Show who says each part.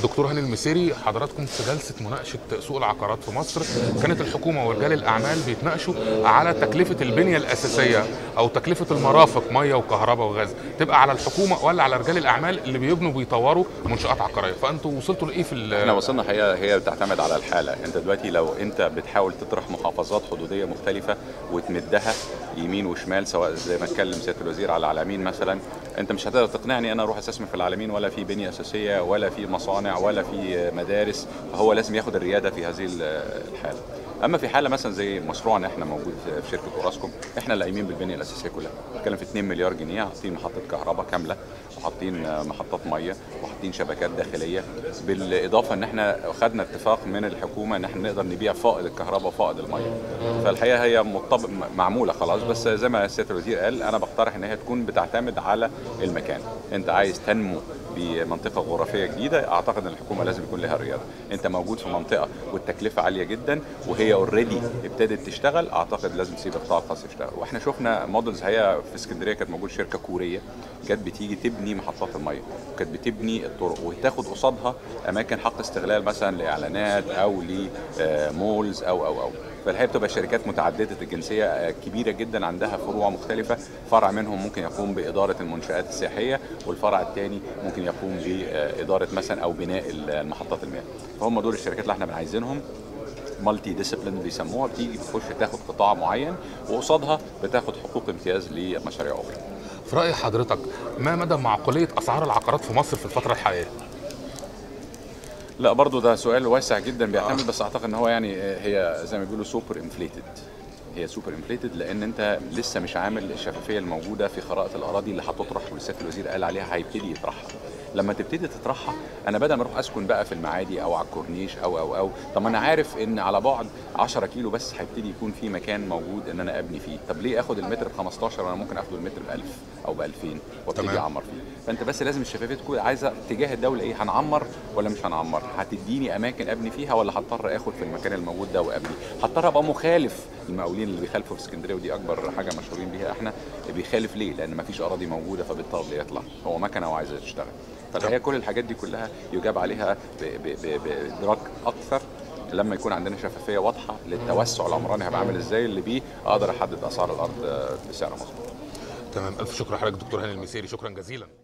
Speaker 1: دكتور هاني المسيري حضراتكم في جلسه مناقشه سوق العقارات في مصر كانت الحكومه ورجال الاعمال بيتناقشوا على تكلفه البنيه الاساسيه او تكلفه المرافق ميه وكهرباء وغاز تبقى على الحكومه ولا على رجال الاعمال اللي بيبنوا وبيطوروا منشات عقاريه فانتوا وصلتوا لايه في ال-
Speaker 2: احنا وصلنا حقيقه هي بتعتمد على الحاله انت دلوقتي لو انت بتحاول تطرح محافظات حدوديه مختلفه وتمدها يمين وشمال سواء زي ما اتكلم سياده الوزير على العلمين مثلا انت مش هتقدر تقنعني انا اروح استثمر في العلمين ولا في بنيه اساسيه ولا في مصانع ولا في مدارس هو لازم ياخد الرياده في هذه الحاله اما في حاله مثلا زي مشروعنا احنا موجود في شركه اوراسكوم احنا اللي قايمين بالبنيه الاساسيه كلها بنتكلم في 2 مليار جنيه حاطين محطه كهرباء كامله وحاطين محطات ميه وحاطين شبكات داخليه بالاضافه ان احنا خدنا اتفاق من الحكومه ان احنا نقدر نبيع فائض الكهرباء وفائض الميه فالحقيقه هي مطبق معموله خلاص بس زي ما سياده الوزير قال انا بقترح ان هي تكون بتعتمد على المكان انت عايز تنمو بمنطقه جغرافيه جديده اعتقد ان الحكومه لازم يكون لها الرياده انت موجود في منطقه والتكلفه عاليه جدا وهي اوريدي ابتدت تشتغل اعتقد لازم تسيب القطاع الخاص يشتغل واحنا شفنا مودلز هي في اسكندريه كانت موجود شركه كوريه كانت بتيجي تبني محطات الميه وكانت بتبني الطرق وتاخد قصادها اماكن حق استغلال مثلا لاعلانات او لمولز او او او فالحقيقه بتبقى شركات متعدده الجنسيه كبيره جدا عندها فروع مختلفه فرع منهم ممكن يقوم باداره المنشات السياحيه والفرع الثاني ممكن يقوم باداره مثلا او بناء المحطات المياه فهم دول الشركات اللي احنا عايزينهم مالتي ديسيبلين بيسموها بتيجي بتخش تاخد قطاع معين وقصادها بتاخد حقوق امتياز لمشاريع اخرى
Speaker 1: في راي حضرتك ما مدى معقوليه اسعار العقارات في مصر في الفتره الحاليه
Speaker 2: لا برضو ده سؤال واسع جدا بيعتمد بس اعتقد ان هو يعني هي زي ما بيقولوا سوبر انفليتد هي سوبر انفليتد لان انت لسه مش عامل الشفافيه الموجوده في خرائط الاراضي اللي هتطرح والسياده الوزير قال عليها هيبتدي يطرحها لما تبتدي تطرحها انا بدل ما اروح اسكن بقى في المعادي او على الكورنيش او او او طب ما انا عارف ان على بعد 10 كيلو بس هيبتدي يكون في مكان موجود ان انا ابني فيه طب ليه اخد المتر ب 15 وانا ممكن اخده المتر ب 1000 او ب 2000 وابتدي اعمر فيه فانت بس لازم الشفافيه تكون عايزه اتجاه الدوله ايه هنعمر ولا مش هنعمر هتديني اماكن ابني فيها ولا هضطر اخد في المكان الموجود ده وابني هضطر ابقى مخالف المقاولين اللي بيخالفوا في اسكندريه ودي اكبر حاجه مشهورين بيها احنا بيخالف ليه لان مفيش اراضي موجوده فبالتالي يطلع هو مكنه وعايزه تشتغل فالحقيقه كل الحاجات دي كلها يجاب عليها بادراك اكثر لما يكون عندنا شفافيه واضحه للتوسع العمراني هيبقى عامل ازاي اللي بيه اقدر احدد اسعار الارض بسعر مظبوط
Speaker 1: تمام الف شكر لحضرتك دكتور هاني المسيري شكرا جزيلا